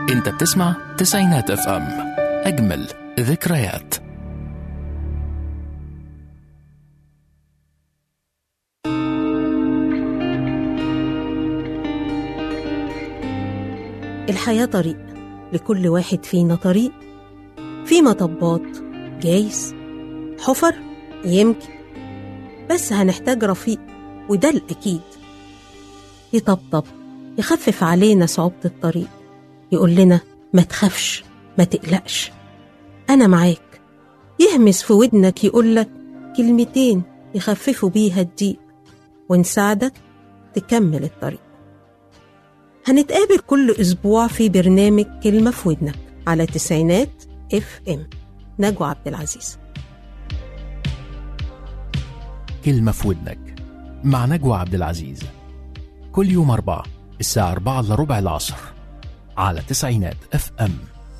انت بتسمع تسعينات اف ام اجمل ذكريات الحياة طريق لكل واحد فينا طريق في مطبات جايز حفر يمكن بس هنحتاج رفيق وده الأكيد يطبطب يخفف علينا صعوبة الطريق يقول لنا ما تخافش ما تقلقش أنا معاك يهمس في ودنك يقولك كلمتين يخففوا بيها الضيق ونساعدك تكمل الطريق هنتقابل كل أسبوع في برنامج كلمة في ودنك على تسعينات اف ام نجوى عبد العزيز كلمة في ودنك مع نجوى عبد العزيز كل يوم أربعة الساعة أربعة إلا ربع العصر على تسعينات اف ام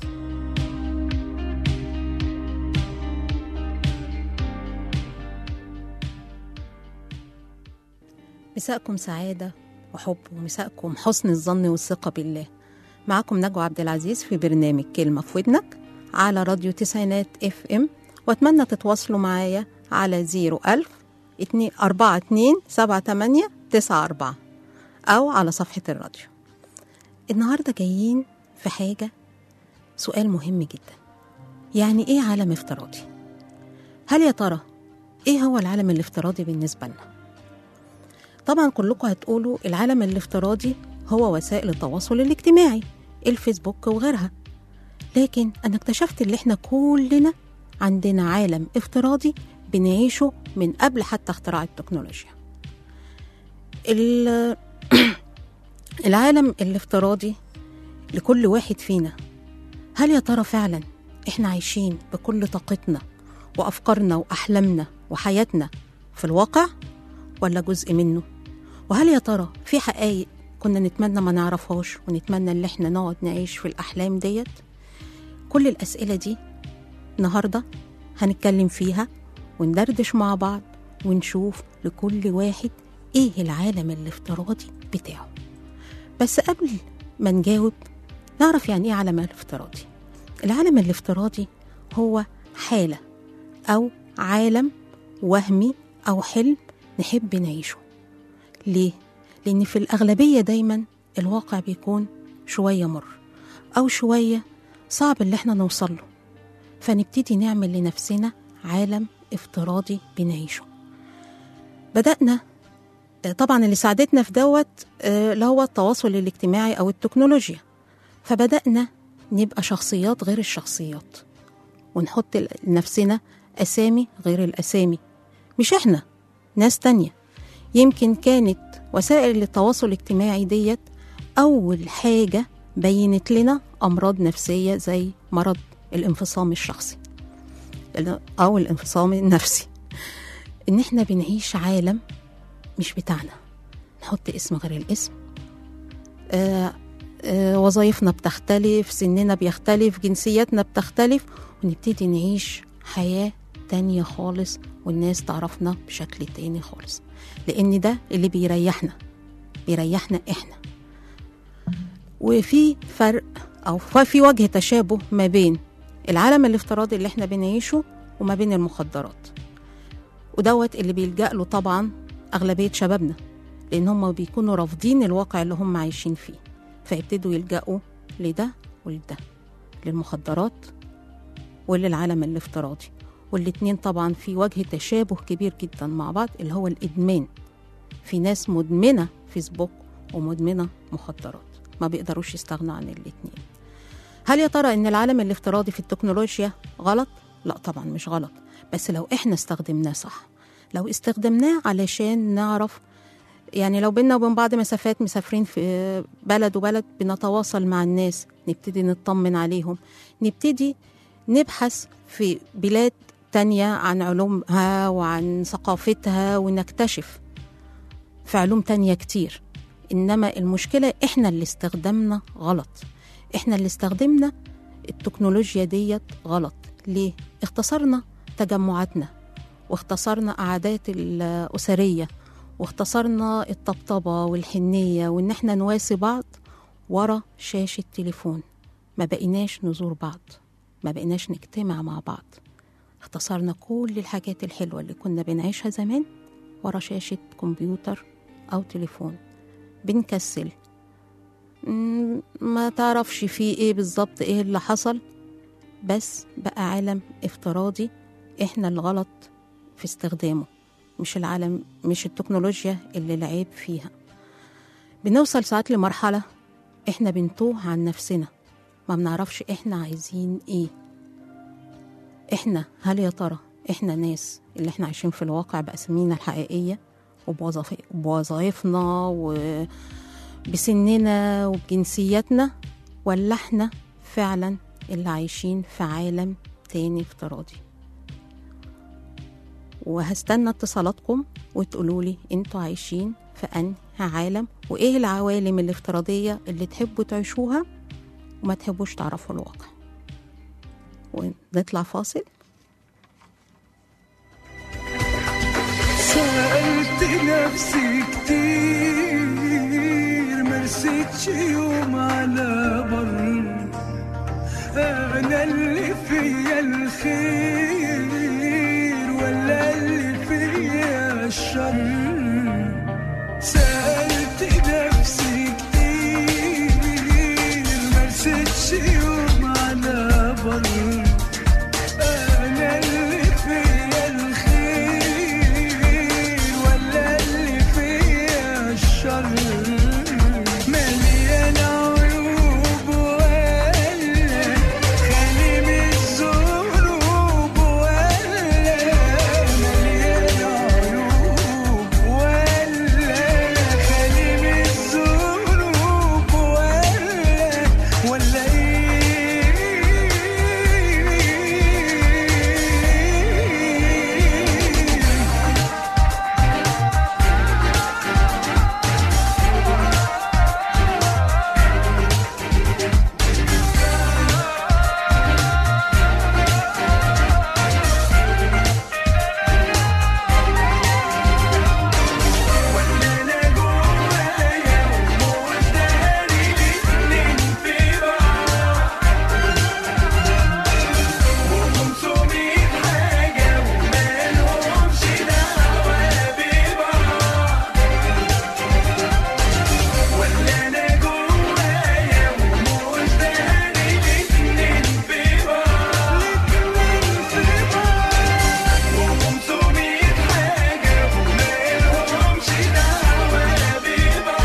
مساءكم سعادة وحب ومساءكم حسن الظن والثقة بالله معكم نجوى عبد العزيز في برنامج كلمة في ودنك على راديو تسعينات اف ام واتمنى تتواصلوا معايا على زيرو ألف اتنين أربعة اتنين سبعة تمانية تسعة أربعة أو على صفحة الراديو النهاردة جايين في حاجة سؤال مهم جدا يعني إيه عالم افتراضي؟ هل يا ترى إيه هو العالم الافتراضي بالنسبة لنا؟ طبعا كلكم هتقولوا العالم الافتراضي هو وسائل التواصل الاجتماعي الفيسبوك وغيرها لكن أنا اكتشفت اللي احنا كلنا عندنا عالم افتراضي بنعيشه من قبل حتى اختراع التكنولوجيا ال- العالم الافتراضي لكل واحد فينا هل يا ترى فعلا احنا عايشين بكل طاقتنا وافكارنا واحلامنا وحياتنا في الواقع ولا جزء منه وهل يا ترى في حقائق كنا نتمنى ما نعرفهاش ونتمنى ان احنا نقعد نعيش في الاحلام ديت كل الاسئله دي النهارده هنتكلم فيها وندردش مع بعض ونشوف لكل واحد ايه العالم الافتراضي بتاعه بس قبل ما نجاوب نعرف يعني ايه عالم الافتراضي العالم الافتراضي هو حالة أو عالم وهمي أو حلم نحب نعيشه ليه؟ لأن في الأغلبية دايما الواقع بيكون شوية مر أو شوية صعب اللي احنا نوصل له فنبتدي نعمل لنفسنا عالم افتراضي بنعيشه بدأنا طبعا اللي ساعدتنا في دوت آه، اللي هو التواصل الاجتماعي أو التكنولوجيا فبدأنا نبقى شخصيات غير الشخصيات ونحط لنفسنا أسامي غير الأسامي مش إحنا ناس تانية يمكن كانت وسائل التواصل الاجتماعي ديت أول حاجة بينت لنا أمراض نفسية زي مرض الانفصام الشخصي أو الانفصام النفسي إن إحنا بنعيش عالم مش بتاعنا نحط اسم غير الاسم آه آه وظائفنا بتختلف سننا بيختلف جنسياتنا بتختلف ونبتدي نعيش حياة تانية خالص والناس تعرفنا بشكل تاني خالص لأن ده اللي بيريحنا بيريحنا إحنا وفي فرق أو في وجه تشابه ما بين العالم الافتراضي اللي احنا بنعيشه وما بين المخدرات ودوت اللي بيلجأ له طبعا أغلبية شبابنا لأن هم بيكونوا رافضين الواقع اللي هم عايشين فيه فيبتدوا يلجأوا لده ولده للمخدرات وللعالم الافتراضي والاتنين طبعا في وجه تشابه كبير جدا مع بعض اللي هو الإدمان في ناس مدمنة فيسبوك ومدمنة مخدرات ما بيقدروش يستغنوا عن الاتنين هل يا ترى ان العالم الافتراضي في التكنولوجيا غلط؟ لا طبعا مش غلط بس لو احنا استخدمناه صح لو استخدمناه علشان نعرف يعني لو بينا وبين بعض مسافات مسافرين في بلد وبلد بنتواصل مع الناس نبتدي نطمن عليهم نبتدي نبحث في بلاد تانية عن علومها وعن ثقافتها ونكتشف في علوم تانية كتير إنما المشكلة إحنا اللي استخدمنا غلط إحنا اللي استخدمنا التكنولوجيا ديت غلط ليه؟ اختصرنا تجمعاتنا واختصرنا قعدات الأسرية واختصرنا الطبطبة والحنية وإن احنا نواسي بعض ورا شاشة تليفون ما بقيناش نزور بعض ما بقيناش نجتمع مع بعض اختصرنا كل الحاجات الحلوة اللي كنا بنعيشها زمان ورا شاشة كمبيوتر أو تليفون بنكسل مم، ما تعرفش فيه ايه بالظبط ايه اللي حصل بس بقى عالم افتراضي احنا الغلط في استخدامه مش العالم مش التكنولوجيا اللي العيب فيها بنوصل ساعات لمرحلة احنا بنتوه عن نفسنا ما بنعرفش احنا عايزين ايه احنا هل يا ترى احنا ناس اللي احنا عايشين في الواقع بأسامينا الحقيقية وبوظف- وبوظائفنا وبسننا وبجنسياتنا ولا احنا فعلا اللي عايشين في عالم تاني افتراضي وهستنى اتصالاتكم وتقولوا لي انتوا عايشين في انهي عالم وايه العوالم الافتراضية اللي تحبوا تعيشوها وما تحبوش تعرفوا الواقع ونطلع فاصل سألت نفسي كتير مرستش يوم على بر أنا اللي فيا الخير ولا اللي فيا الشر سألت نفسي كتير مرستش يوم على بر أنا اللي فيا الخير ولا اللي فيا الشر مليان عيوب ولا خالي من الذنوب ولا مليان عيوب ولا خالي من الذنوب ولا ولا ايه انا جوايا ومداري الاتنين في بعض وخمسمية حاجة ومالهمش دعوة ببعض ولا انا جوايا ومداري الاتنين في بعض الاتنين في بعض وخمسمية حاجة ومالهمش دعوة ببعض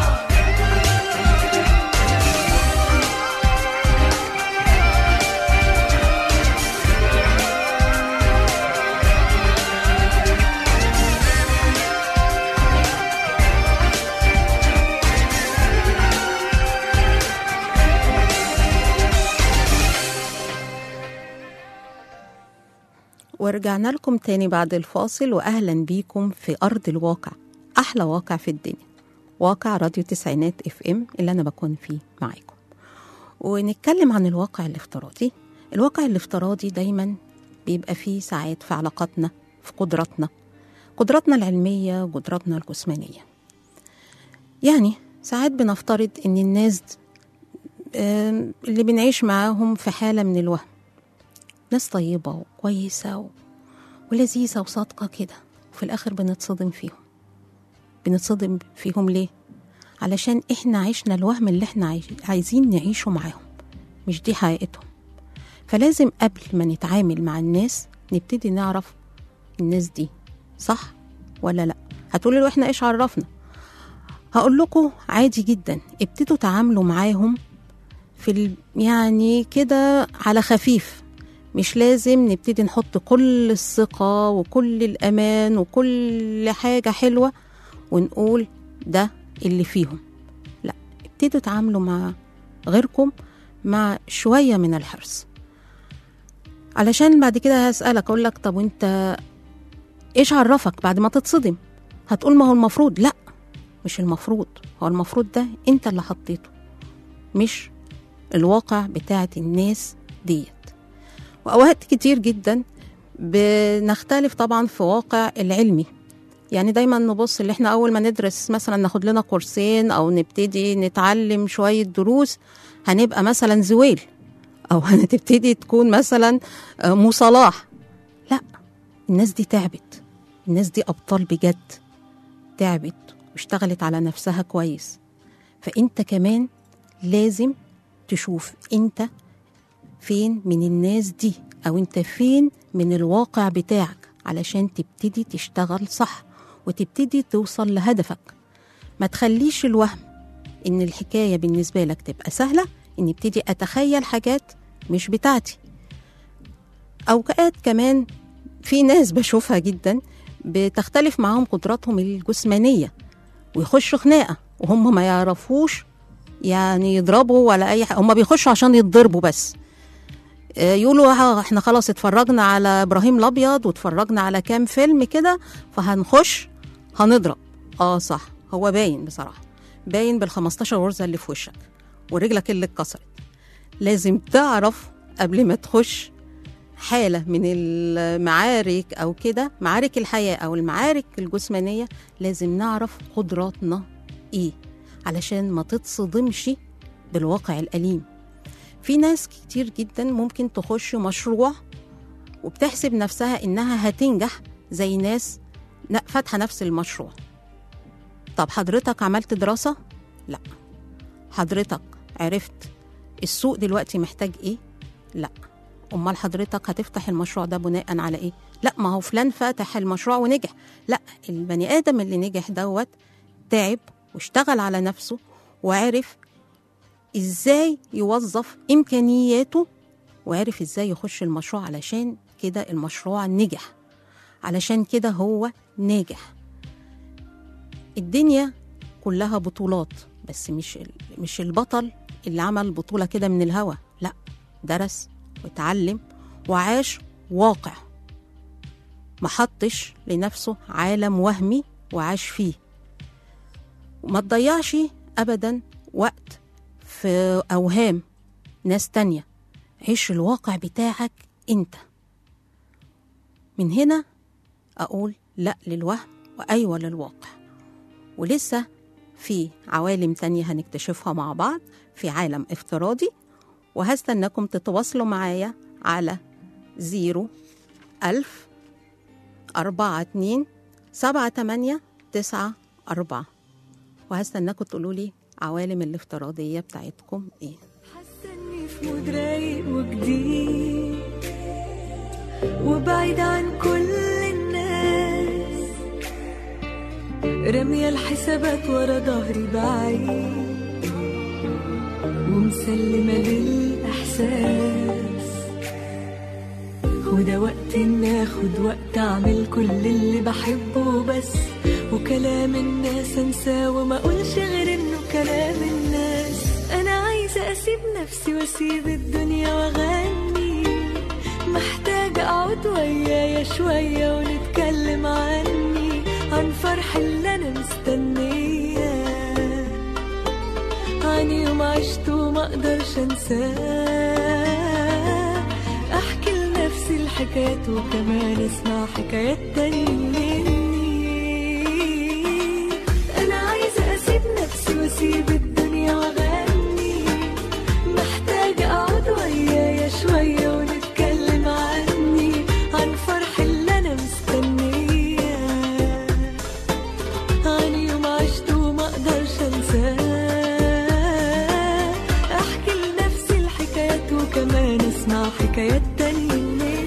ورجعنا لكم تاني بعد الفاصل وأهلا بيكم في أرض الواقع أحلى واقع في الدنيا واقع راديو تسعينات اف ام اللي أنا بكون فيه معاكم ونتكلم عن الواقع الافتراضي الواقع الافتراضي دايما بيبقى فيه ساعات في علاقاتنا في قدراتنا قدراتنا العلمية وقدراتنا الجسمانية يعني ساعات بنفترض ان الناس آم، اللي بنعيش معاهم في حالة من الوهم ناس طيبة وكويسة و... ولذيذة وصادقة كده وفي الآخر بنتصدم فيهم بنتصدم فيهم ليه؟ علشان إحنا عشنا الوهم اللي إحنا عايش... عايزين نعيشه معاهم مش دي حقيقتهم فلازم قبل ما نتعامل مع الناس نبتدي نعرف الناس دي صح ولا لا هتقولي له احنا ايش عرفنا هقول لكم عادي جدا ابتدوا تعاملوا معاهم في ال... يعني كده على خفيف مش لازم نبتدي نحط كل الثقة وكل الأمان وكل حاجة حلوة ونقول ده اللي فيهم لا ابتدوا تعاملوا مع غيركم مع شوية من الحرص علشان بعد كده هسألك أقول لك طب وانت ايش عرفك بعد ما تتصدم هتقول ما هو المفروض لا مش المفروض هو المفروض ده انت اللي حطيته مش الواقع بتاعت الناس ديت وأوقات كتير جدا بنختلف طبعا في واقع العلمي يعني دايما نبص اللي احنا اول ما ندرس مثلا ناخد لنا كورسين او نبتدي نتعلم شويه دروس هنبقى مثلا زويل او هتبتدي تكون مثلا آه، مو صلاح لا الناس دي تعبت الناس دي ابطال بجد تعبت واشتغلت على نفسها كويس فانت كمان لازم تشوف انت فين من الناس دي او انت فين من الواقع بتاعك علشان تبتدي تشتغل صح وتبتدي توصل لهدفك ما تخليش الوهم ان الحكايه بالنسبه لك تبقى سهله اني ابتدي اتخيل حاجات مش بتاعتي اوقات كمان في ناس بشوفها جدا بتختلف معاهم قدراتهم الجسمانيه ويخشوا خناقه وهم ما يعرفوش يعني يضربوا ولا اي حاجه هم بيخشوا عشان يتضربوا بس آه، يقولوا ها احنا خلاص اتفرجنا على ابراهيم الابيض واتفرجنا على كام فيلم كده فهنخش هنضرب اه صح هو باين بصراحه باين بال 15 غرزه اللي في وشك ورجلك اللي اتكسرت لازم تعرف قبل ما تخش حالة من المعارك أو كده معارك الحياة أو المعارك الجسمانية لازم نعرف قدراتنا إيه علشان ما تتصدمش بالواقع الأليم في ناس كتير جدا ممكن تخش مشروع وبتحسب نفسها إنها هتنجح زي ناس ن- فاتحة نفس المشروع طب حضرتك عملت دراسة؟ لا حضرتك عرفت السوق دلوقتي محتاج ايه؟ لا امال حضرتك هتفتح المشروع ده بناء على ايه؟ لا ما هو فلان فتح المشروع ونجح لا البني ادم اللي نجح دوت تعب واشتغل على نفسه وعرف ازاي يوظف امكانياته وعرف ازاي يخش المشروع علشان كده المشروع نجح علشان كده هو ناجح الدنيا كلها بطولات بس مش ال- مش البطل اللي عمل بطولة كده من الهوا لا درس واتعلم وعاش واقع ما حطش لنفسه عالم وهمي وعاش فيه وما تضيعش ابدا وقت في اوهام ناس تانية عيش الواقع بتاعك انت من هنا اقول لا للوهم وايوه للواقع ولسه في عوالم تانية هنكتشفها مع بعض في عالم افتراضي وهستناكم تتواصلوا معايا على زيرو ألف أربعة اتنين سبعة تمانية تسعة أربعة وهستناكم تقولوا لي عوالم الافتراضية بتاعتكم ايه حاسه اني في مود رايق وجديد وبعيد عن كل الناس رامية الحسابات ورا ظهري بعيد ومسلمة للإحساس وده وقت إن آخد وقت أعمل كل اللي بحبه بس وكلام الناس أنساه وما أقولش غير إنه كلام الناس أنا عايزة أسيب نفسي وأسيب الدنيا وأغني محتاجة أقعد ويايا شوية ونتكلم عني عن فرح اللي أنا مستنياه عن يوم عشته وما اقدرش انساه احكي لنفسي الحكايات وكمان اسمع حكايات تاني مني انا عايزه اسيب نفسي واسيب الدنيا واغني محتاجه اقعد ويايا شويه ونتكلم عني عن فرح اللي انا مستنياه عن يوم عشته وما اقدرش انساه احكي لنفسي الحكايات وكمان اسمع حكايات تانية مني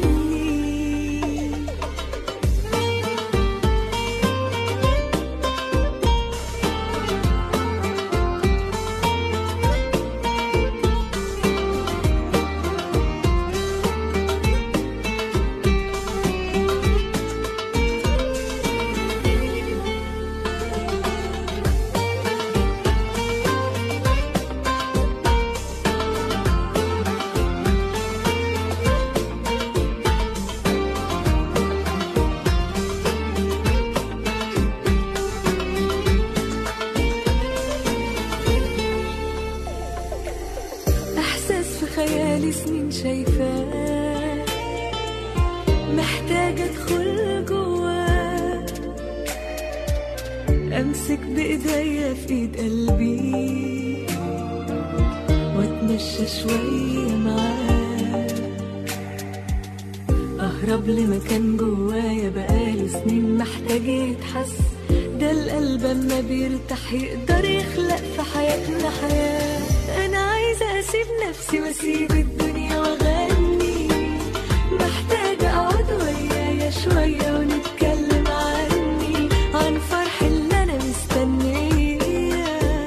احساس في خيالي سنين شايفاه محتاجة ادخل جواه امسك بايديا في ايد قلبي واتمشى شوية معاه اهرب لمكان جوايا بقاله سنين محتاج يتحس ده القلب اما بيرتاح يقدر يخلق في حياتنا حياة انا عايزة اسيب نفسي واسيب الدنيا واغني محتاجة اقعد ويايا شوية ونتكلم عني عن فرح اللي انا مستنيه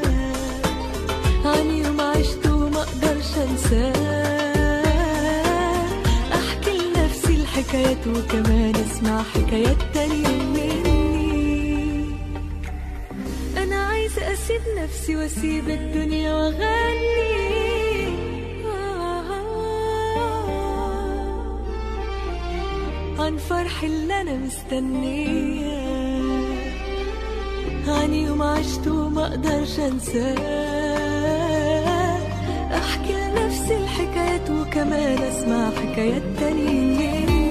عن يوم عشته وما اقدرش انساه احكي لنفسي الحكايات وكمان اسمع حكايات تانية مني انا عايزة اسيب نفسي واسيب الدنيا واغني عن فرح اللي انا مستنيه عن يوم عشته وما اقدرش انساه احكي لنفسي الحكايات وكمان اسمع حكايات تانية مني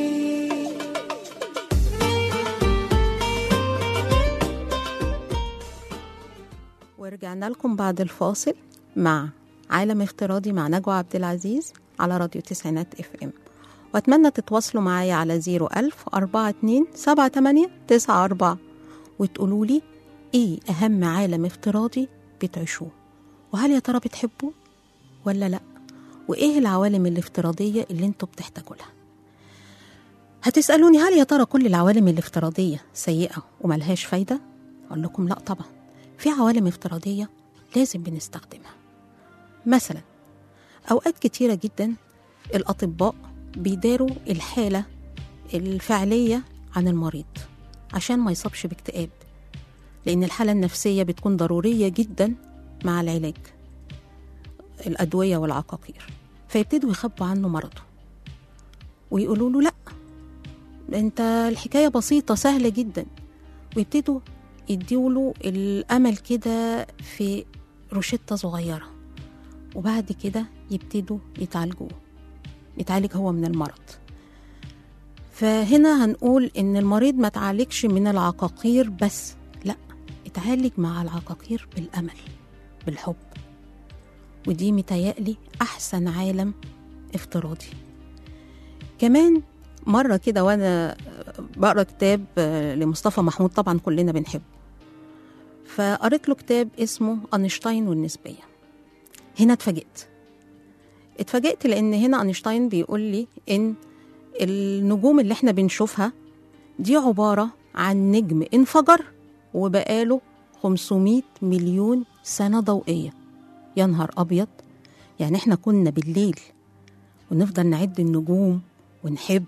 ورجعنا لكم بعد الفاصل مع عالم افتراضي مع نجوى عبد العزيز على راديو تسعينات اف ام واتمنى تتواصلوا معايا على 01000 42 78 94 وتقولوا لي ايه اهم عالم افتراضي بتعيشوه وهل يا ترى بتحبوه ولا لا وايه العوالم الافتراضيه اللي انتوا بتحتاجوا لها هتسالوني هل يا ترى كل العوالم الافتراضيه سيئه وملهاش فايده اقول لكم لا طبعا في عوالم افتراضيه لازم بنستخدمها مثلا اوقات كتيره جدا الاطباء بيداروا الحاله الفعليه عن المريض عشان ما يصابش باكتئاب لان الحاله النفسيه بتكون ضروريه جدا مع العلاج الادويه والعقاقير فيبتدوا يخبوا عنه مرضه ويقولوا له لا انت الحكايه بسيطه سهله جدا ويبتدوا يديوا له الامل كده في روشته صغيره وبعد كده يبتدوا يتعالجوا يتعالج هو من المرض فهنا هنقول ان المريض ما تعالجش من العقاقير بس لا اتعالج مع العقاقير بالامل بالحب ودي متهيألي احسن عالم افتراضي كمان مرة كده وأنا بقرا كتاب لمصطفى محمود طبعا كلنا بنحبه فقريت له كتاب اسمه أينشتاين والنسبية هنا اتفاجئت اتفاجئت لأن هنا أينشتاين بيقول لي إن النجوم اللي احنا بنشوفها دي عبارة عن نجم انفجر وبقاله 500 مليون سنة ضوئية يا نهار أبيض يعني احنا كنا بالليل ونفضل نعد النجوم ونحب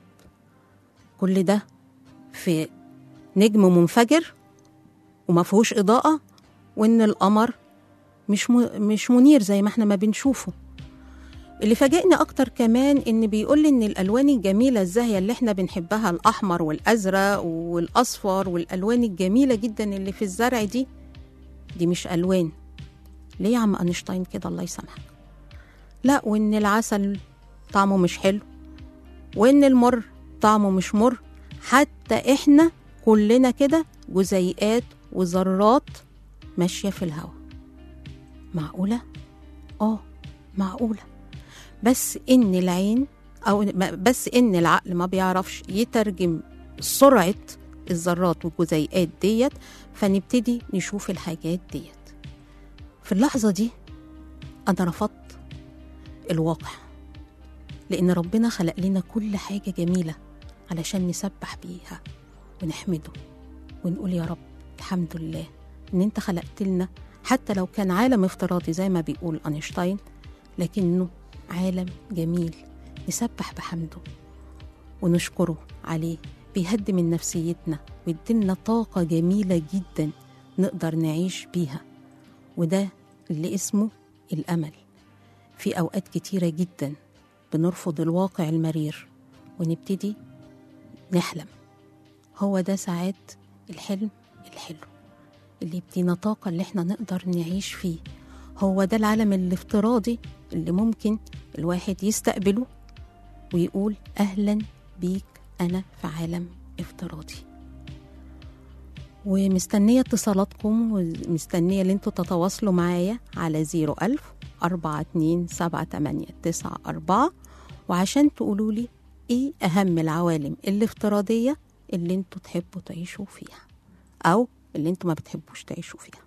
كل ده في نجم منفجر وما فيهوش إضاءة وإن القمر مش م... مش منير زي ما احنا ما بنشوفه اللي فاجئني أكتر كمان إن بيقول لي إن الألوان الجميلة الزاهية اللي احنا بنحبها الأحمر والأزرق والأصفر والألوان الجميلة جدا اللي في الزرع دي دي مش ألوان ليه يا عم أينشتاين كده الله يسامحك لا وإن العسل طعمه مش حلو وإن المر طعمه مش مر حتى إحنا كلنا كده جزيئات وذرات ماشية في الهواء معقولة؟ آه معقولة بس إن العين أو بس إن العقل ما بيعرفش يترجم سرعة الذرات والجزيئات ديت فنبتدي نشوف الحاجات ديت في اللحظة دي أنا رفضت الواقع لأن ربنا خلق لنا كل حاجة جميلة علشان نسبح بيها ونحمده ونقول يا رب الحمد لله إن أنت خلقت لنا حتى لو كان عالم افتراضي زي ما بيقول أينشتاين لكنه عالم جميل نسبح بحمده ونشكره عليه بيهدي من نفسيتنا ويدينا طاقة جميلة جدا نقدر نعيش بيها وده اللي اسمه الأمل في أوقات كتيرة جدا بنرفض الواقع المرير ونبتدي نحلم هو ده ساعات الحلم الحلو اللي يدينا طاقة اللي احنا نقدر نعيش فيه هو ده العالم الافتراضي اللي ممكن الواحد يستقبله ويقول أهلا بيك أنا في عالم افتراضي ومستنية اتصالاتكم ومستنية اللي انتوا تتواصلوا معايا على 01000 4278894 وعشان تقولوا لي ايه أهم العوالم الافتراضية اللي انتوا تحبوا تعيشوا فيها أو اللي انتوا ما بتحبوش تعيشوا فيها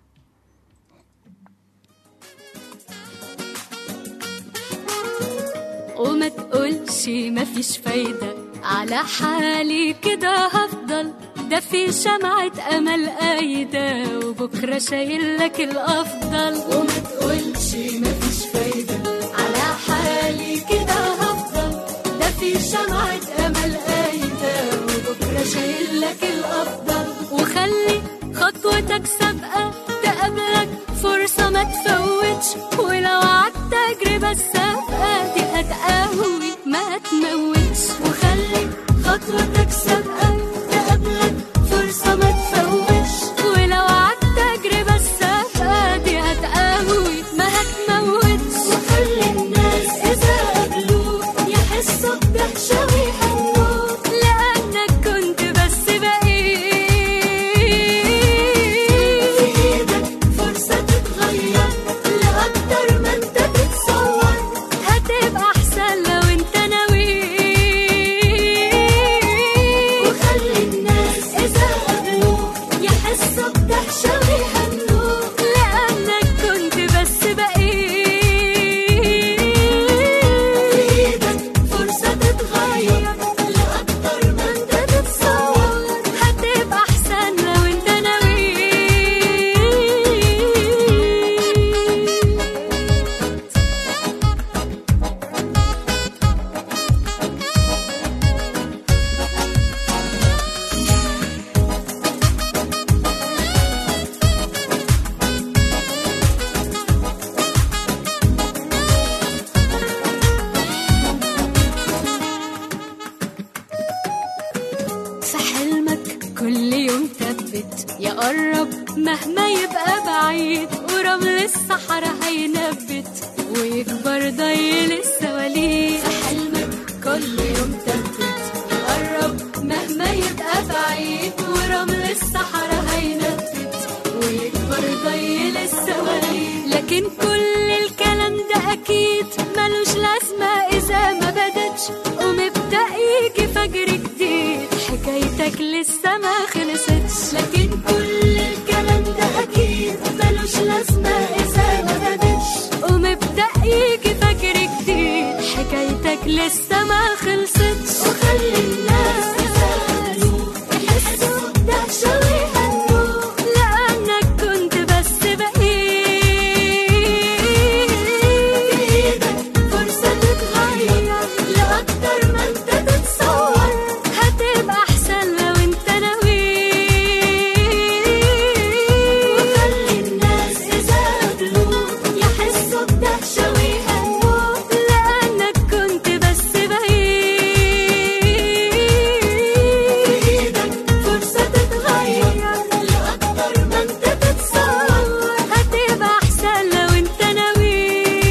وما تقولش مفيش فايدة على حالي كده هفضل ده في شمعة أمل قايدة وبكرة شايل لك الأفضل وما تقولش مفيش فايدة على حالي كده هفضل ده في شمعة أمل قايدة وبكرة شايل لك الأفضل وخلي خطوتك سابقة تقابلك فرصة ما تفوتش ولو عدت تجربة السابقة دي هتقوي ما تموتش وخلي خطوتك سابقة تقابلك فرصة ما تفوتش ولو عدت تجربة السابقة دي هتقوي ما هتموتش وخلي الناس إذا قابلوك يحسوا بدهشة ويهنوك لأنك كنت بس بقيت في إيدك فرصة تتغير لأكتر ما أنت تتصور هتبقى أحسن لو أنت ناوي وخلي الناس إذا قابلوك يحسوا بدهشة ويهنوك لأنك كنت بس بقيت في إيدك فرصة تتغير لأكتر ما أنت تتصور هتبقى أحسن لو أنت ناوي في حلمك كل يوم ثبت يقرب مهما يبقى بعيد ورمل الصحراء هينبت ويكبر ضيل السواليف في حلمك كل يوم ثبت يقرب مهما يبقى بعيد ورمل الصحراء هينبت ويكبر ضيل السواليف لكن كل الكلام ده اكيد ملوش لازمه اذا ما بدتش ومبدا يجي فجر جديد حكايتك لسه ما خلصتش لكن كل الكلام ده اكيد ملوش لازمه اذا ما بدتش ومبدا يجي فجر جديد حكايتك لسه ما خلصتش وخلي الناس يسألوك يحسوا بدهشة ويهنوك لأنك كنت بس بقيت بإيدك فرصة تتغير لأكتر ما أنت تتصور هتبقى أحسن لو أنت ناوي وخلي الناس إذا قابلوك يحسوا بدهشة ويهنوك لأنك كنت بس بقيت بإيدك فرصة تتغير لأكتر ما أنت تتصور هتبقى أحسن لو أنت ناوي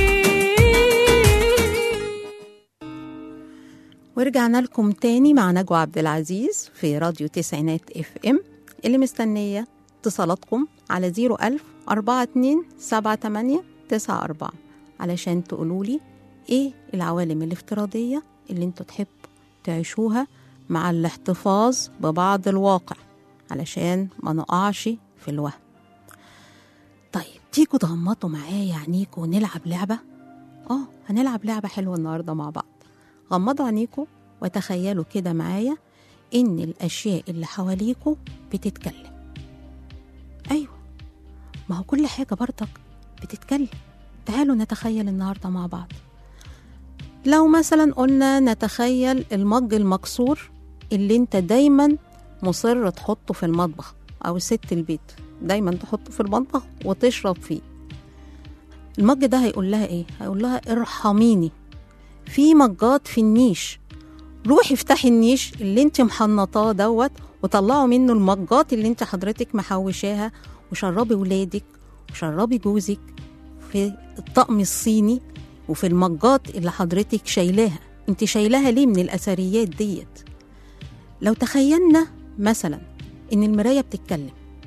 ورجعنا لكم تاني مع نجوى عبد العزيز في راديو تسعينات اف ام اللي مستنية اتصالاتكم على 01000 42 78 94 علشان تقولولي ايه العوالم الافتراضية اللي انتوا تحبوا تعيشوها مع الاحتفاظ ببعض الواقع علشان ما نقعش في الوهم طيب تيجوا تغمضوا معايا عينيكوا ونلعب لعبة اه هنلعب لعبة حلوة النهاردة مع بعض غمضوا عينيكوا وتخيلوا كده معايا إن الأشياء اللي حواليكوا بتتكلم أيوة ما هو كل حاجة برضك بتتكلم تعالوا نتخيل النهاردة مع بعض لو مثلا قلنا نتخيل المج المكسور اللي انت دايما مصر تحطه في المطبخ أو ست البيت دايما تحطه في المطبخ وتشرب فيه المج ده هيقول لها ايه هيقول لها ارحميني في مجات في النيش روحي افتحي النيش اللي انت محنطاه دوت وطلعوا منه المجات اللي انت حضرتك محوشاها وشربي ولادك وشربي جوزك في الطقم الصيني وفي المجات اللي حضرتك شايلاها انت شايلاها ليه من الاثريات ديت لو تخيلنا مثلا ان المرايه بتتكلم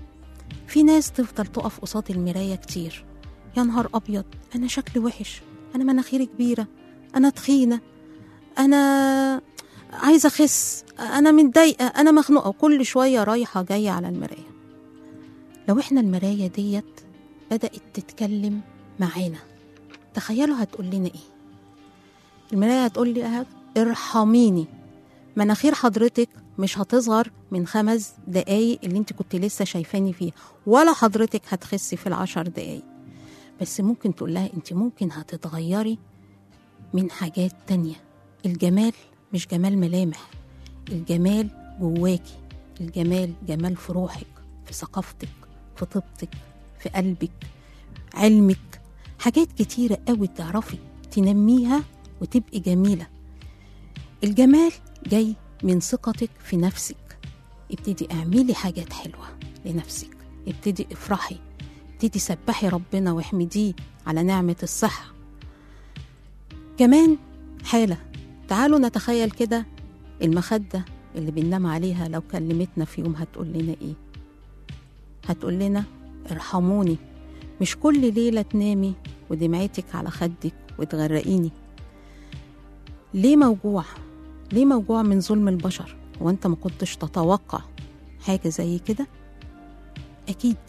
في ناس تفضل تقف قصاد المراية كتير يا نهار أبيض أنا شكلي وحش أنا مناخيري كبيرة أنا تخينة أنا عايزة أخس أنا متضايقة أنا مخنوقة وكل شوية رايحة جاية على المراية لو إحنا المراية ديت بدأت تتكلم معانا تخيلوا هتقول لنا إيه المراية هتقول لي أهد ارحميني مناخير حضرتك مش هتصغر من خمس دقايق اللي انت كنت لسه شايفاني فيها ولا حضرتك هتخسي في العشر دقايق بس ممكن تقول لها انت ممكن هتتغيري من حاجات تانية الجمال مش جمال ملامح الجمال جواكي الجمال جمال في روحك في ثقافتك في طيبتك في قلبك علمك حاجات كتيرة قوي تعرفي تنميها وتبقي جميلة الجمال جاي من ثقتك في نفسك ابتدي اعملي حاجات حلوة لنفسك ابتدي افرحي ابتدي سبحي ربنا واحمديه على نعمة الصحة كمان حالة تعالوا نتخيل كده المخدة اللي بننام عليها لو كلمتنا في يوم هتقول لنا ايه هتقول لنا ارحموني مش كل ليلة تنامي ودمعتك على خدك وتغرقيني ليه موجوع ليه موجوع من ظلم البشر وانت ما كنتش تتوقع حاجة زي كده أكيد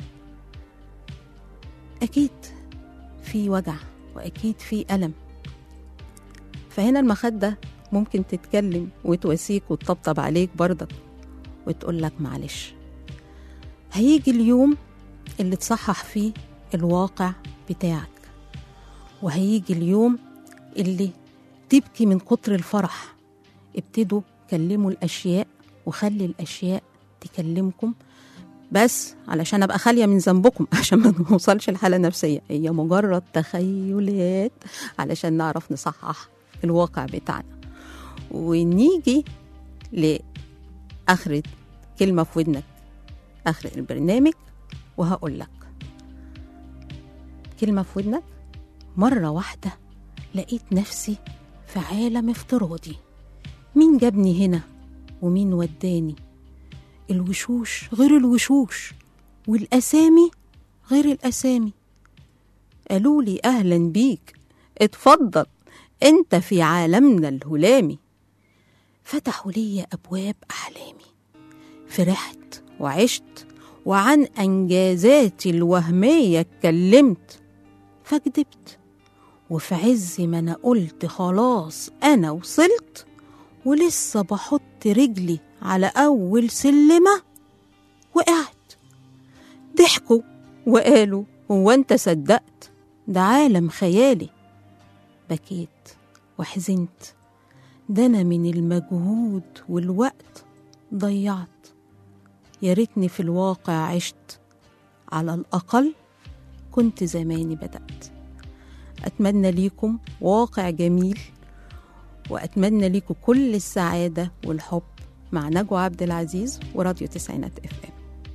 أكيد في وجع وأكيد في ألم فهنا المخدة ممكن تتكلم وتواسيك وتطبطب عليك برضك وتقول لك معلش هيجي اليوم اللي تصحح فيه الواقع بتاعك وهيجي اليوم اللي تبكي من كتر الفرح ابتدوا كلموا الأشياء وخلي الأشياء تكلمكم بس علشان أبقى خالية من ذنبكم عشان ما نوصلش لحالة نفسية هي مجرد تخيلات علشان نعرف نصحح الواقع بتاعنا ونيجي لآخر كلمة في ودنك آخر البرنامج وهقول لك كلمة في ودنك مرة واحدة لقيت نفسي في عالم افتراضي مين جابني هنا ومين وداني الوشوش غير الوشوش والأسامي غير الأسامي قالوا لي أهلا بيك اتفضل انت في عالمنا الهلامي فتحوا لي أبواب أحلامي فرحت وعشت وعن أنجازاتي الوهمية اتكلمت فكدبت وفي عز ما أنا قلت خلاص أنا وصلت ولسه بحط رجلي على أول سلمة وقعت ضحكوا وقالوا هو أنت صدقت ده عالم خيالي بكيت وحزنت ده أنا من المجهود والوقت ضيعت يا ريتني في الواقع عشت على الأقل كنت زماني بدأت أتمنى ليكم واقع جميل وأتمنى ليكم كل السعادة والحب مع نجوى عبد العزيز وراديو تسعينات اف ام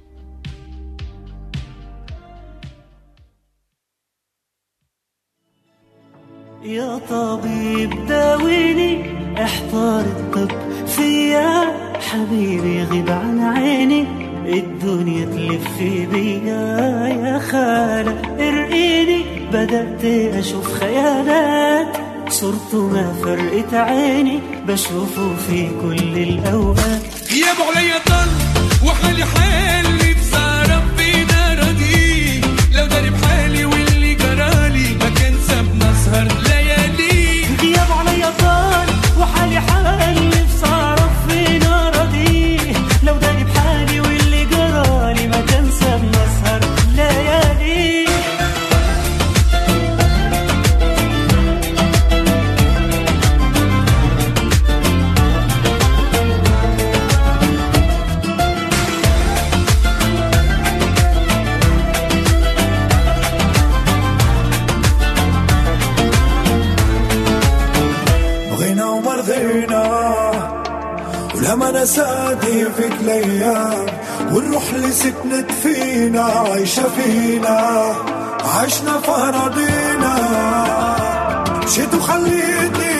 يا طبيب داويني احضر الطب فيا حبيبي غيب عن عيني الدنيا تلف بيا يا خالة ارقيني بدأت أشوف خيالات صرته ما فرقت عيني بشوفه في كل الأوقات غيابه عليا ضل وحالي حالي بصار ربنا راضي لو داري بحالي واللي جرالي ما كان سابنا سهر ليالي غياب عليا طال وحالي حالي بصرف في نارتي لو داني بحالي واللي جرالي ما تنسى بنسهر ليالي بغينا وما رضينا ولما نسادي فيك الايام والروح اللي سكنت فينا عايشة فينا عشنا في أراضينا مشيت وخليتني